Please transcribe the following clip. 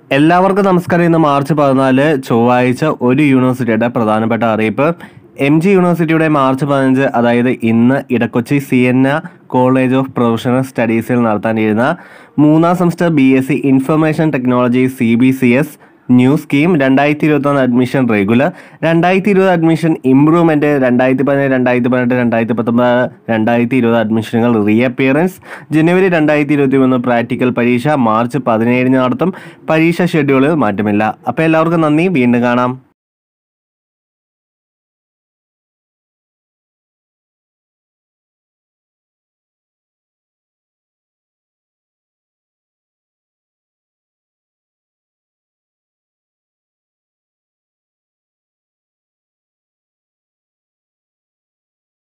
എല്ലാവർക്കും നമസ്കാരം ഇന്ന് മാർച്ച് പതിനാല് ചൊവ്വാഴ്ച ഒരു യൂണിവേഴ്സിറ്റിയുടെ പ്രധാനപ്പെട്ട അറിയിപ്പ് എം ജി യൂണിവേഴ്സിറ്റിയുടെ മാർച്ച് പതിനഞ്ച് അതായത് ഇന്ന് Edakochi C N college of professional സ്റ്റഡീസിൽ നടത്താനിരുന്ന മൂന്നാം semester B S C information technology C B C S new scheme രണ്ടായിരത്തി ഇരുപത്തൊന്ന് അഡ്മിഷൻ റെഗുലർ രണ്ടായിരത്തി ഇരുപത് അഡ്മിഷൻ ഇംപ്രൂവ്മെൻറ്റ് രണ്ടായിരത്തി പതിനേഴ് രണ്ടായിരത്തി പതിനെട്ട് രണ്ടായിരത്തി പത്തൊമ്പത് രണ്ടായിരത്തി ഇരുപത് അഡ്മിഷനുകൾ റീ അപ്പിയറൻസ് ജനുവരി രണ്ടായിരത്തി ഇരുപത്തി മൂന്ന് പ്രാക്ടിക്കൽ പരീക്ഷ മാർച്ച് പതിനേഴിന് നടത്തും പരീക്ഷ ഷെഡ്യൂളിൽ മാറ്റമില്ല അപ്പോൾ എല്ലാവർക്കും നന്ദി വീണ്ടും കാണാം